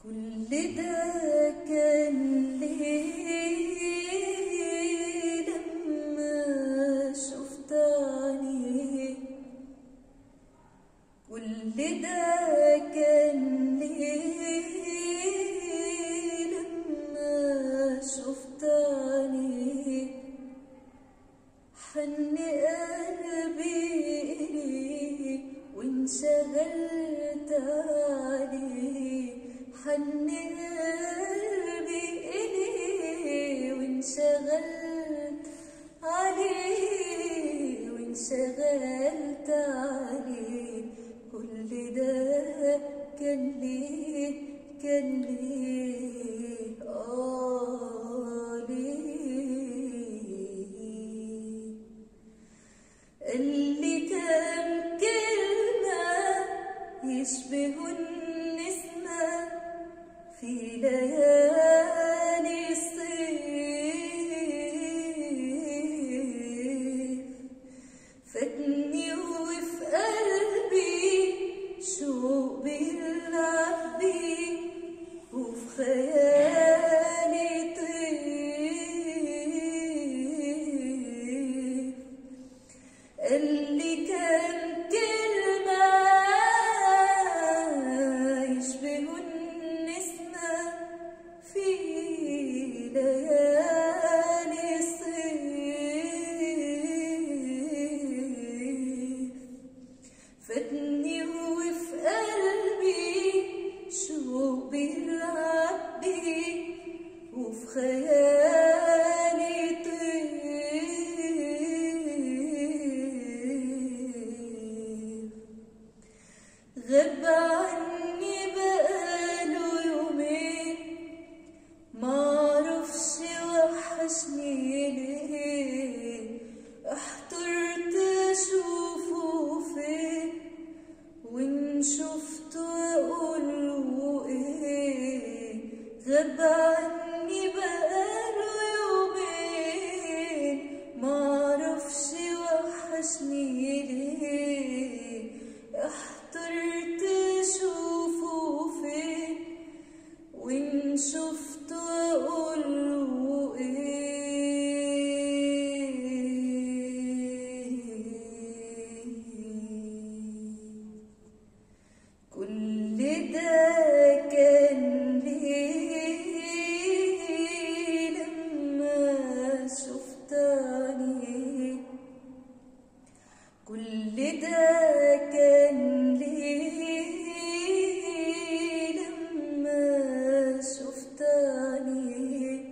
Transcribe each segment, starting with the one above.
كل ده كان ليه لما شفت عينيك كل ده كان ليه لما شفت عينيك حن قلبي إليك وانشغلت عليه حن قلبي إليه وانشغلت عليه وانشغلت عليه كل ده كان ليه كان ليه آه ليه اللي كان كلمة يشبه النسمة في ليالي الصيف فاتني وفي قلبي شوق بيلعب بي وفي خيالي طيف اللي كان كلمة يشبه النسمة في ليالي الصيف فاتني وفي قلبي شوق بيلعب بي وفي خيالي طيف غاب عني بقاله يومين معرفش وحشني ليه احترت اشوفه فين وان شفته اقوله ايه غاب عني بقاله يومين معرفش وحشني ليه احترت اشوفه فين وان شفته اقوله ايه كل ده كان ليه لما شفت عينيك كل ده كان ليه لما شفت عينيك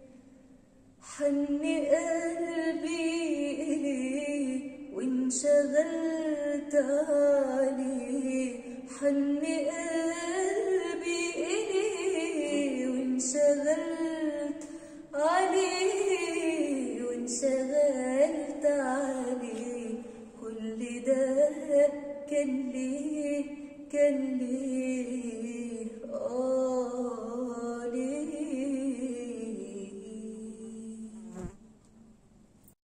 حن قلبي إليك وانشغلت عليه حن قلبي إليه وانشغلت عليه وانشغلت عليه كل ده كان ليه كان ليه